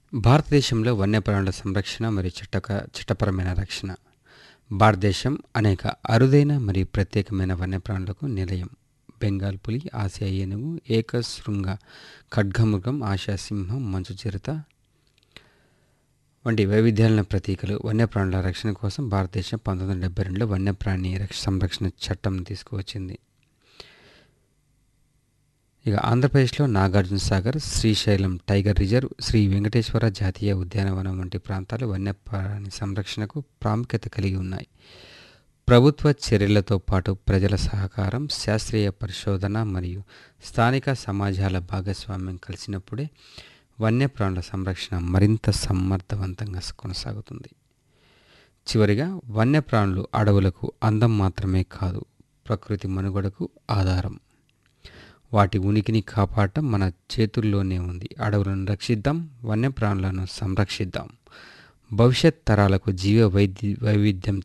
భారతదేశంలో వన్యప్రాణుల సంరక్షణ మరియు చట్టక చట్టపరమైన రక్షణ భారతదేశం అనేక అరుదైన మరియు ప్రత్యేకమైన వన్యప్రాణులకు నిలయం బెంగాల్ పులి ఆసియా ఏనుగు ఏకశృంగ ఖడ్గమృగం ఆసియా సింహం మంచు చిరుత వంటి వైవిధ్యాలను ప్రతీకలు వన్యప్రాణుల రక్షణ కోసం భారతదేశం పంతొమ్మిది వందల డెబ్బై రెండులో వన్యప్రాణి రక్ష సంరక్షణ చట్టం తీసుకువచ్చింది ఇక ఆంధ్రప్రదేశ్లో నాగార్జున సాగర్ శ్రీశైలం టైగర్ రిజర్వ్ శ్రీ వెంకటేశ్వర జాతీయ ఉద్యానవనం వంటి ప్రాంతాలు వన్యప్రాణి సంరక్షణకు ప్రాముఖ్యత కలిగి ఉన్నాయి ప్రభుత్వ చర్యలతో పాటు ప్రజల సహకారం శాస్త్రీయ పరిశోధన మరియు స్థానిక సమాజాల భాగస్వామ్యం కలిసినప్పుడే వన్యప్రాణుల సంరక్షణ మరింత సమర్థవంతంగా కొనసాగుతుంది చివరిగా వన్యప్రాణులు అడవులకు అందం మాత్రమే కాదు ప్రకృతి మనుగడకు ఆధారం వాటి ఉనికిని కాపాడటం మన చేతుల్లోనే ఉంది అడవులను రక్షిద్దాం వన్యప్రాణులను సంరక్షిద్దాం భవిష్యత్ తరాలకు జీవ వైద్య వైవిధ్యం